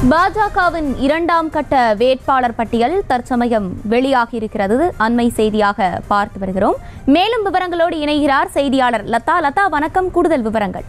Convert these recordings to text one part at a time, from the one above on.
பாஜகவின் இரண்டாம் கட்ட வேட்பாளர் பட்டியல் தற்சமயம் வெளியாகியிருக்கிறது அண்மை செய்தியாக பார்த்து வருகிறோம் மேலும் விவரங்களோடு இணைகிறார் செய்தியாளர் லதா லதா வணக்கம் கூடுதல் விவரங்கள்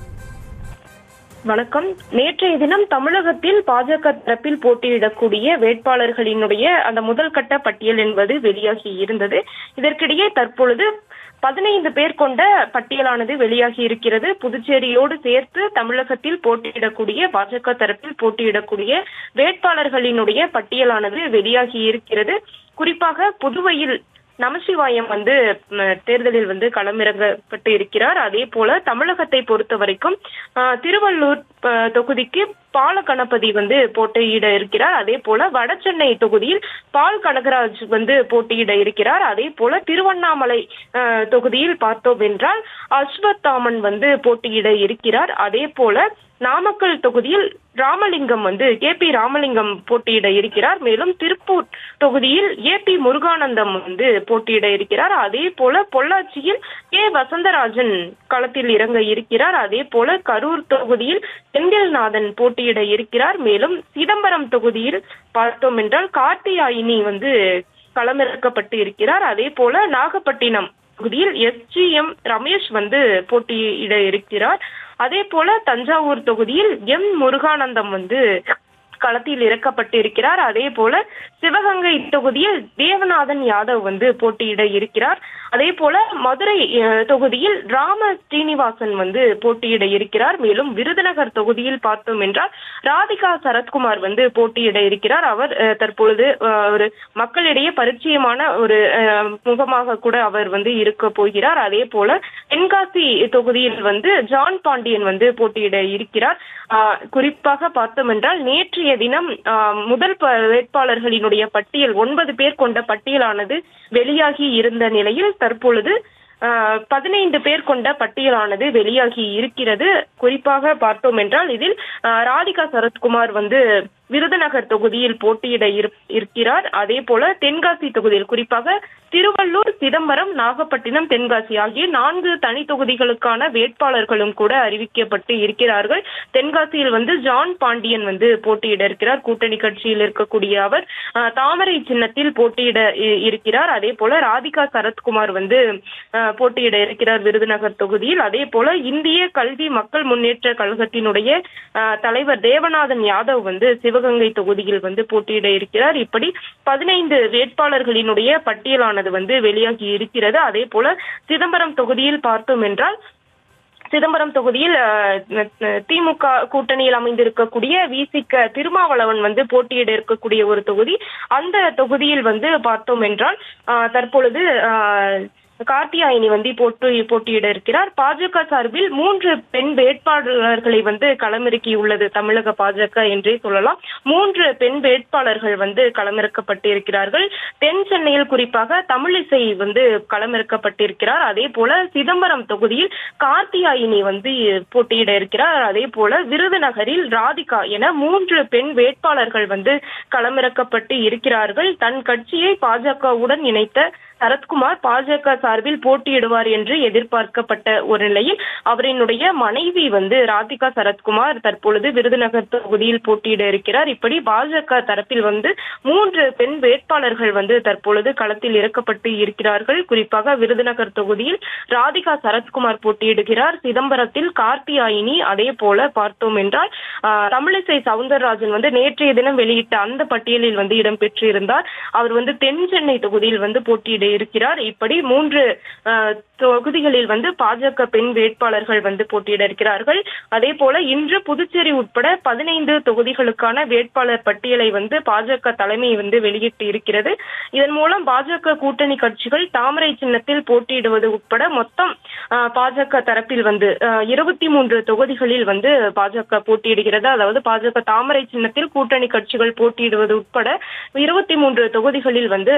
வணக்கம் நேற்றைய தினம் தமிழகத்தில் பாஜக தரப்பில் போட்டியிடக்கூடிய வேட்பாளர்களினுடைய அந்த முதல் கட்ட பட்டியல் என்பது வெளியாகி இருந்தது இதற்கிடையே தற்பொழுது பதினைந்து பேர் கொண்ட பட்டியலானது வெளியாகி இருக்கிறது புதுச்சேரியோடு சேர்த்து தமிழகத்தில் போட்டியிடக்கூடிய பாஜக தரப்பில் போட்டியிடக்கூடிய வேட்பாளர்களினுடைய பட்டியலானது வெளியாகி இருக்கிறது குறிப்பாக புதுவையில் நமசிவாயம் வந்து ம், தேர்தலில் வந்து களமிறங்கப்பட்டு இருக்கிறார் அதே போல தமிழகத்தை பொறுத்த வரைக்கும் ஆ, திருவள்ளூர் ஆ, தொகுதிக்கு பால கணபதி வந்து போட்டியிட இருக்கிறார் அதே போல வடசென்னை தொகுதியில் பால் கனகராஜ் வந்து போட்டியிட இருக்கிறார் அதே போல திருவண்ணாமலை ஆ, தொகுதியில் பார்த்தோம் என்றால் அஸ்வத்தாமன் வந்து போட்டியிட இருக்கிறார் அதே போல நாமக்கல் தொகுதியில் ராமலிங்கம் வந்து கே பி ராமலிங்கம் போட்டியிட இருக்கிறார் மேலும் திருப்பூர் தொகுதியில் ஏ பி முருகானந்தம் வந்து போட்டியிட இருக்கிறார் அதே போல பொள்ளாச்சியில் கே வசந்தராஜன் களத்தில் இறங்க இருக்கிறார் அதே போல கரூர் தொகுதியில் செந்தில்நாதன் போட்டியிட இருக்கிறார் மேலும் சிதம்பரம் தொகுதியில் பார்த்தோம் என்றால் கார்த்தியாயினி வந்து களமிறக்கப்பட்டு இருக்கிறார் அதே போல நாகப்பட்டினம் தொகுதியில் எஸ்ஜிஎம் ரமேஷ் வந்து போட்டியிட இருக்கிறார் அதே போல தஞ்சாவூர் தொகுதியில் எம் முருகானந்தம் வந்து களத்தில் இறக்கப்பட்டு இருக்கிறார் அதே போல சிவகங்கை தொகுதியில் தேவநாதன் யாதவ் வந்து போட்டியிட இருக்கிறார் அதே போல மதுரை அஹ், தொகுதியில் ராம ஸ்ரீனிவாசன் வந்து போட்டியிட இருக்கிறார் மேலும் விருதுநகர் தொகுதியில் பார்த்தோம் என்றால் ராதிகா சரத்குமார் வந்து போட்டியிட இருக்கிறார் அவர் அஹ், தற்பொழுது அஹ், ஒரு மக்களிடையே பரிச்சயமான ஒரு அஹ், முகமாக கூட அவர் வந்து இருக்க போகிறார் அதே போல தென்காசி தொகுதியில் வந்து ஜான் பாண்டியன் வந்து போட்டியிட இருக்கிறார் ஆஹ், குறிப்பாக பார்த்தோம் என்றால் நேற்றைய தினம் ஆஹ், முதல் ப- வேட்பாளர்களினுடைய பட்டியல் ஒன்பது பேர் கொண்ட பட்டியலானது வெளியாகி இருந்த நிலையில் தற்பொழுது ஆஹ், பதினைந்து பேர் கொண்ட பட்டியலானது வெளியாகி இருக்கிறது குறிப்பாக பார்த்தோம் என்றால் இதில் ஆஹ், ராதிகா சரத்குமார் வந்து விருதுநகர் தொகுதியில் போட்டியிட இரு- இருக்கிறார் அதே போல தென்காசி தொகுதியில் குறிப்பாக திருவள்ளூர் சிதம்பரம் நாகப்பட்டினம் தென்காசி ஆகிய நான்கு தனி தொகுதிகளுக்கான வேட்பாளர்களும் கூட அறிவிக்கப்பட்டு இருக்கிறார்கள் தென்காசியில் வந்து ஜான் பாண்டியன் வந்து போட்டியிட இருக்கிறார் கூட்டணி கட்சியில் இருக்கக்கூடிய அவர் ஆஹ், தாமரை சின்னத்தில் போட்டியிட இ- இருக்கிறார் அதே போல ராதிகா சரத்குமார் வந்து ஆஹ், போட்டியிட இருக்கிறார் விருதுநகர் தொகுதியில் அதே போல இந்திய கல்வி மக்கள் முன்னேற்ற கழகத்தினுடைய ஆஹ், தலைவர் தேவநாதன் யாதவ் வந்து சிவகங்கை தொகுதியில் வந்து போட்டியிட இருக்கிறார் இப்படி பதினைந்து வேட்பாளர்களினுடைய பட்டியலானது வந்து வெளியாகி இருக்கிறது அதே போல சிதம்பரம் தொகுதியில் பார்த்தோம் என்றால் சிதம்பரம் தொகுதியில் அஹ், அஹ், திமுக கூட்டணியில் அமைந்திருக்கக்கூடிய விசிக திருமாவளவன் வந்து போட்டியிட இருக்கக்கூடிய ஒரு தொகுதி அந்த தொகுதியில் வந்து பார்த்தோம் என்றால் அஹ், தற்பொழுது அஹ், கார்த்தியாயினி வந்து போட்டு போட்டியிட இருக்கிறார் பாஜக சார்பில் மூன்று பெண் வேட்பாளர்களை வந்து களமிறக்கியுள்ளது தமிழக பாஜக என்றே சொல்லலாம் மூன்று பெண் வேட்பாளர்கள் வந்து களமிறக்கப்பட்டு இருக்கிறார்கள் தென் சென்னையில் குறிப்பாக தமிழிசை வந்து களமிறக்கப்பட்டிருக்கிறார் அதே போல சிதம்பரம் தொகுதியில் கார்த்தியாயினி வந்து போட்டியிட இருக்கிறார் அதே போல விருதுநகரில் ராதிகா என மூன்று பெண் வேட்பாளர்கள் வந்து களமிறக்கப்பட்டு இருக்கிறார்கள் தன் கட்சியை பாஜகவுடன் இணைத்த சரத்குமார் பாஜக சார்பில் போட்டியிடுவார் என்று எதிர்பார்க்கப்பட்ட ஒரு நிலையில் அவரினுடைய மனைவி வந்து ராதிகா சரத்குமார் தற்பொழுது விருதுநகர் தொகுதியில் போட்டியிட இருக்கிறார் இப்படி பாஜக தரப்பில் வந்து மூன்று பெண் வேட்பாளர்கள் வந்து தற்பொழுது களத்தில் இறக்கப்பட்டு இருக்கிறார்கள் குறிப்பாக விருதுநகர் தொகுதியில் ராதிகா சரத்குமார் போட்டியிடுகிறார் சிதம்பரத்தில் கார்த்தியாயினி அதே போல பார்த்தோம் என்றால் ஆஹ், தமிழிசை சவுந்தரராஜன் வந்து நேற்றைய தினம் வெளியிட்ட அந்த பட்டியலில் வந்து இடம்பெற்று இருந்தார் அவர் வந்து தென் சென்னை தொகுதியில் வந்து போட்டியிட இருக்கிறார் இப்படி மூன்று ஆஹ், தொகுதிகளில் வந்து பாஜக பெண் வேட்பாளர்கள் வந்து போட்டியிட இருக்கிறார்கள் அதே போல இன்று புதுச்சேரி உட்பட பதினைந்து தொகுதிகளுக்கான வேட்பாளர் பட்டியலை வந்து பாஜக தலைமை வந்து வெளியிட்டு இருக்கிறது இதன் மூலம் பாஜக கூட்டணி கட்சிகள் தாமரை சின்னத்தில் போட்டியிடுவது உட்பட மொத்தம் ஆஹ், பாஜக தரப்பில் வந்து இருபத்தி மூன்று தொகுதிகளில் வந்து பாஜக போட்டியிடுகிறது அதாவது பாஜக தாமரை சின்னத்தில் கூட்டணி கட்சிகள் போட்டியிடுவது உட்பட இருபத்தி மூன்று தொகுதிகளில் வந்து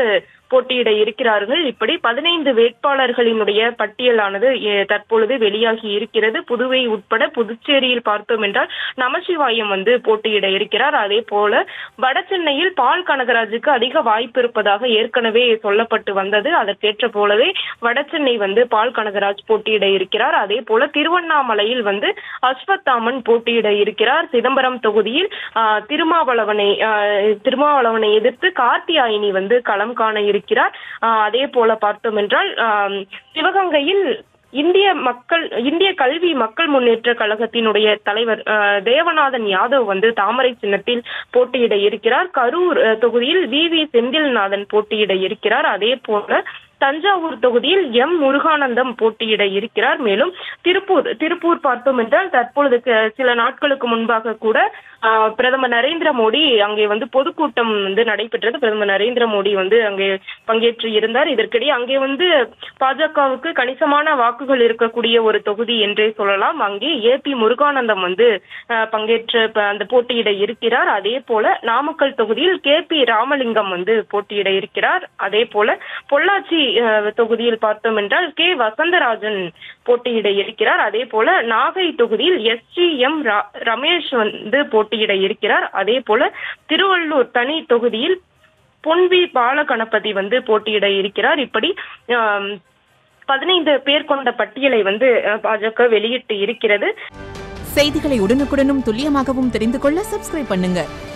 போட்டியிட இருக்கிறார்கள் இப்படி பதினைந்து வேட்பாளர்களினுடைய பட்டியலானது எ, தற்பொழுது வெளியாகி இருக்கிறது புதுவை உட்பட புதுச்சேரியில் பார்த்தோம் என்றால் நமசிவாயம் வந்து போட்டியிட இருக்கிறார் அதே போல வட சென்னையில் பால் கனகராஜுக்கு அதிக வாய்ப்பு இருப்பதாக ஏற்கனவே சொல்லப்பட்டு வந்தது அதற்கேற்ற போலவே வட சென்னை வந்து பால் கனகராஜ் போட்டியிட இருக்கிறார் அதே போல திருவண்ணாமலையில் வந்து அஸ்வத்தாமன் போட்டியிட இருக்கிறார் சிதம்பரம் தொகுதியில் ஆஹ், திருமாவளவனை ஆஹ், திருமாவளவனை எதிர்த்து கார்த்தியாயினி வந்து களம் காண இருக்கிறார் ஆஹ், அதே போல பார்த்தோம் என்றால் ஆம், சிவகங்கையில் இந்திய மக்கள் இந்திய கல்வி மக்கள் முன்னேற்ற கழகத்தினுடைய தலைவர் ஆஹ், தேவநாதன் யாதவ் வந்து தாமரை சின்னத்தில் போட்டியிட இருக்கிறார் கரூர் ஆஹ், தொகுதியில் வி வி செந்தில்நாதன் போட்டியிட இருக்கிறார் அதே போல தஞ்சாவூர் தொகுதியில் எம் முருகானந்தம் போட்டியிட இருக்கிறார் மேலும் திருப்பூர் திருப்பூர் பார்த்தோம் என்றால் தற்பொழுது க- சில நாட்களுக்கு முன்பாக கூட ஆஹ், பிரதமர் நரேந்திர மோடி அங்கே வந்து பொதுக்கூட்டம் வந்து நடைபெற்றது பிரதமர் நரேந்திர மோடி வந்து அங்கே பங்கேற்று இருந்தார் இதற்கிடையே அங்கே வந்து பாஜகவுக்கு கணிசமான வாக்குகள் இருக்கக்கூடிய ஒரு தொகுதி என்றே சொல்லலாம் அங்கே ஏ பி முருகானந்தம் வந்து ஆஹ், பங்கேற்று ப- அந்த போட்டியிட இருக்கிறார் அதே போல நாமக்கல் தொகுதியில் கே பி ராமலிங்கம் வந்து போட்டியிட இருக்கிறார் அதே போல பொள்ளாச்சி ஆஹ், தொகுதியில் பார்த்தோம் என்றால் கே வசந்தராஜன் போட்டியிட இருக்கிறார் அதே போல நாகை தொகுதியில் எஸ் ஜி எம் ரமேஷ் வந்து போட்டியிட இருக்கிறார் அதே போல திருவள்ளூர் தனி தொகுதியில் பொன்வி பாலகணபதி வந்து போட்டியிட இருக்கிறார் இப்படி ஆம், பதினைந்து பேர் கொண்ட பட்டியலை வந்து அஹ், பாஜக வெளியிட்டு இருக்கிறது செய்திகளை உடனுக்குடனும் துல்லியமாகவும் தெரிந்து கொள்ள சப்ஸ்கிரைப் பண்ணுங்க